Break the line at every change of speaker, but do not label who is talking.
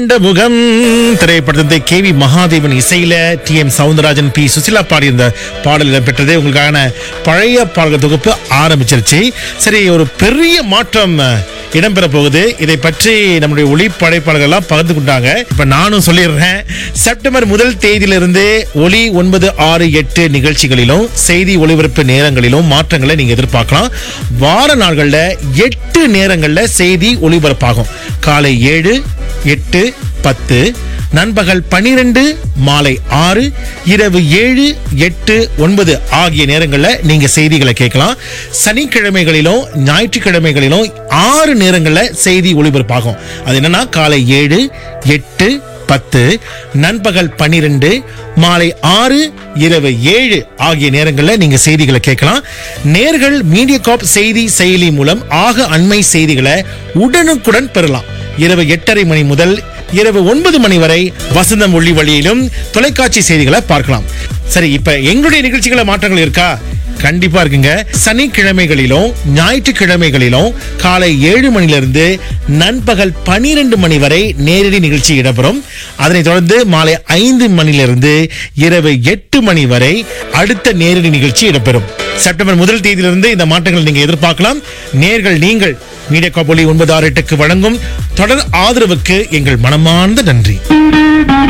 இந்த முகம் திரைப்படத்தை கே வி மகாதேவன் இசையில T M Soundararajan P Susheela பாடியிருந்த பாடல் இடம்பெற்றது உங்களுக்கான பழைய பாடல்கள் தொகுப்பு ஆரம்பிச்சிருச்சு சரி ஒரு பெரிய மாற்றம் அஹ், இடம்பெற போகுது இதை பற்றி நம்முடைய ஒளிப்படைப்பாளர்கள்லாம் பகிர்ந்து கொண்டாங்க இப்ப நானும் சொல்லிடுறேன் செப்டம்பர் முதல் தேதியிலிருந்து ஒளி ஒன்பது ஆறு எட்டு நிகழ்ச்சிகளிலும் செய்தி ஒளிபரப்பு நேரங்களிலும் மாற்றங்களை நீங்க எதிர்பார்க்கலாம் வார நாள்கள்ல எட்டு நேரங்கள்ல செய்தி ஒளிபரப்பாகும் காலை ஏழு எட்டு பத்து நண்பகல் பனிரெண்டு மாலை ஆறு இரவு ஏழு எட்டு ஒன்பது ஆகிய நேரங்களில் நீங்க செய்திகளை கேட்கலாம் சனிக்கிழமைகளிலும் ஞாயிற்றுக்கிழமைகளிலும் ஆறு நேரங்களில் செய்தி ஒளிபரப்பாகும் அது என்னன்னா காலை ஏழு எட்டு பத்து நண்பகல் பன்னிரெண்டு மாலை ஆறு இரவு ஏழு ஆகிய நேரங்களில் நீங்க செய்திகளை கேட்கலாம் நேர்கள் மீடியா காப் செய்தி செயலி மூலம் ஆக அண்மை செய்திகளை உடனுக்குடன் பெறலாம் இரவு எட்டரை மணி முதல் இரவு ஒன்பது மணி வரை வசந்தம் ஒளி வழியிலும் தொலைக்காட்சி செய்திகளை பார்க்கலாம் சரி இப்ப எங்களுடைய நிகழ்ச்சிகள மாற்றங்கள் இருக்கா கண்டிப்பா இருக்குங்க சனிக்கிழமைகளிலும் ஞாயிற்றுக்கிழமைகளிலும் காலை ஏழு மணிலிருந்து நண்பகல் பனிரெண்டு மணி வரை நேரடி நிகழ்ச்சி இடம்பெறும் அதனைத் தொடர்ந்து மாலை ஐந்து மணிலிருந்து இரவு எட்டு மணி வரை அடுத்த நேரடி நிகழ்ச்சி இடம்பெறும் செப்டம்பர் முதல் தேதியிலிருந்து இந்த மாற்றங்களை நீங்க எதிர்பார்க்கலாம் நேர்கள் நீங்கள் மீடியா காபொலி ஒன்பது ஆறு எட்டுக்கு வழங்கும் தொடர் ஆதரவுக்கு எங்கள் மனமார்ந்த நன்றி